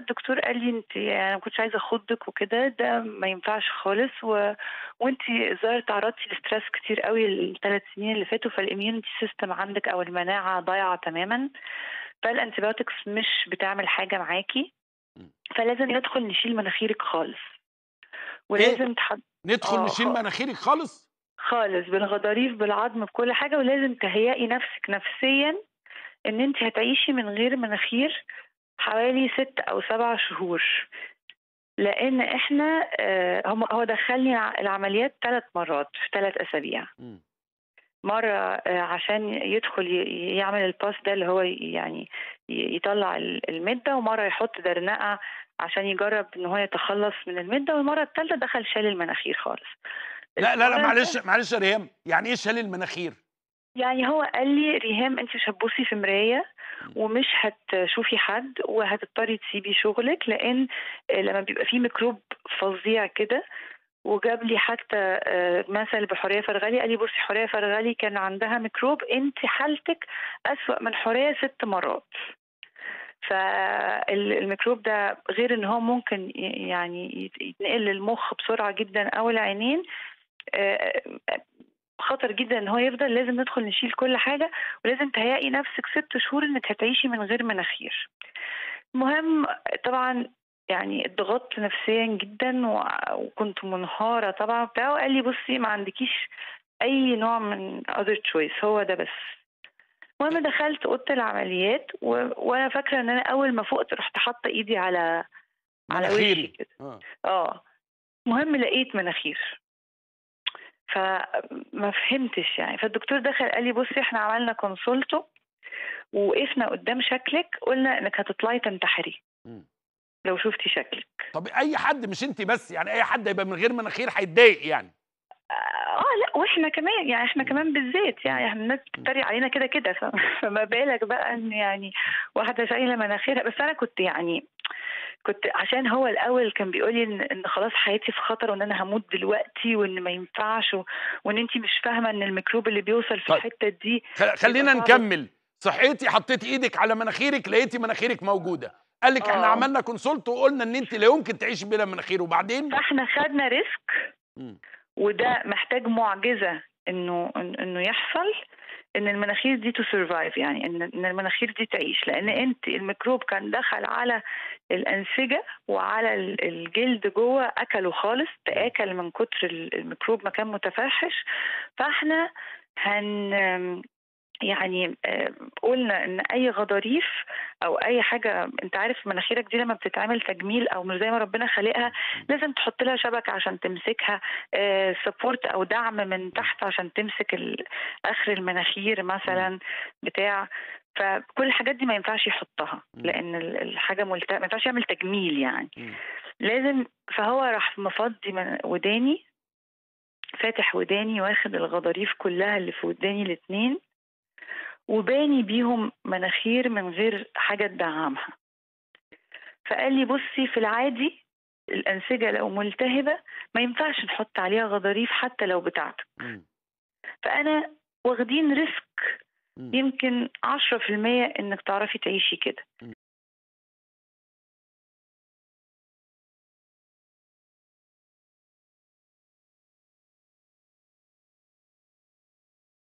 الدكتور قال لي انت يعني ما كنتش عايزه اخضك وكده ده ما ينفعش خالص و... وانت ظاهر تعرضتي لستريس كتير قوي الثلاث سنين اللي فاتوا فالاميونيتي سيستم عندك او المناعه ضايعه تماما فالانتيبيوتكس مش بتعمل حاجه معاكي فلازم ندخل نشيل مناخيرك خالص ولازم تحط ندخل آه، نشيل خ- مناخيرك خالص خالص بالغضاريف بالعظم بكل حاجه ولازم تهيئي نفسك نفسيا ان انت هتعيشي من غير مناخير حوالي ست او سبع شهور لان احنا آه، هم هو دخلني ع- العمليات ثلاث مرات في ثلاث اسابيع مم. مره آه، عشان يدخل ي- يعمل الباس ده اللي هو ي- يعني ي- يطلع ال- المده ومره يحط درنقه عشان يجرب ان هو يتخلص من المده والمره الثالثه دخل شال المناخير خالص لا لا لا المرة معلش معلش يا ريهام يعني ايه شال المناخير يعني هو قال لي ريهام انت مش هتبصي في مرايه ومش هتشوفي حد وهتضطري تسيبي شغلك لان لما بيبقى في ميكروب فظيع كده وجاب لي حتى آه، مثل بحوريه فرغلي قال لي بصي حوريه فرغلي كان عندها ميكروب انت حالتك اسوأ من حوريه ست مرات فالميكروب ده غير ان هو ممكن ي- يعني يت- يتنقل للمخ بسرعه جدا او العينين آه، خطر جدا ان هو يفضل لازم ندخل نشيل كل حاجه ولازم تهيئي نفسك ست شهور انك هتعيشي من غير مناخير المهم طبعا يعني اتضغطت نفسيا جدا و- وكنت منهارة طبعا بتاع وقال لي بصي ما عندكيش أي نوع من other choice هو ده بس المهم دخلت أوضة العمليات و... وأنا فاكرة إن أنا أول ما فقت رحت حاطة إيدي على على وشي مناخيري كده آه. اه المهم لقيت مناخير فما فهمتش يعني فالدكتور دخل قال لي بصي احنا عملنا كونسولتو ووقفنا قدام شكلك قلنا انك هتطلعي تنتحري مم. لو شفتي شكلك طب اي حد مش انت بس يعني اي حد هيبقى من غير مناخير هيتضايق يعني اه لا واحنا كمان يعني احنا كمان بالذات يعني احنا الناس بتتريق علينا كده كده ف- فما بالك بقى ان يعني واحده شايله مناخيرها بس انا كنت يعني كنت عشان هو الاول كان بيقول لي ان, إن خلاص حياتي في خطر وان انا هموت دلوقتي وان ما ينفعش و... وان انت مش فاهمه ان الميكروب اللي بيوصل في طيب. الحته دي خ- خلينا يبقى صعب. نكمل صحيتي حطيت ايدك على مناخيرك لقيتي مناخيرك موجوده قال لك احنا آه. عملنا كونسولت وقلنا ان انت لا يمكن تعيشي بلا مناخير وبعدين فاحنا خدنا ريسك مم. وده محتاج معجزه انه إن- انه يحصل ان المناخير دي تو سرفايف يعني ان ان المناخير دي تعيش لان انت الميكروب كان دخل على الانسجه وعلى ال- الجلد جوه اكله خالص تاكل من كتر ال- الميكروب ما كان متفحش فاحنا هن يعني آه، قلنا ان اي غضاريف او اي حاجه انت عارف مناخيرك دي لما بتتعمل تجميل او مش زي ما ربنا خالقها لازم تحط لها شبكه عشان تمسكها سبورت او دعم من تحت عشان تمسك ال- اخر المناخير مثلا بتاع فكل الحاجات دي ما ينفعش يحطها مم. لان ال- الحاجه ملت... ما ينفعش يعمل تجميل يعني مم. لازم فهو راح مفضي من وداني فاتح وداني واخد الغضاريف كلها اللي في وداني الاتنين وباني بيهم مناخير من غير حاجة تدعمها فقال لي بصي في العادي الأنسجة لو ملتهبة ما ينفعش نحط عليها غضاريف حتى لو بتاعتك مم. فأنا واخدين ريسك مم. يمكن عشرة في المية إنك تعرفي تعيشي كده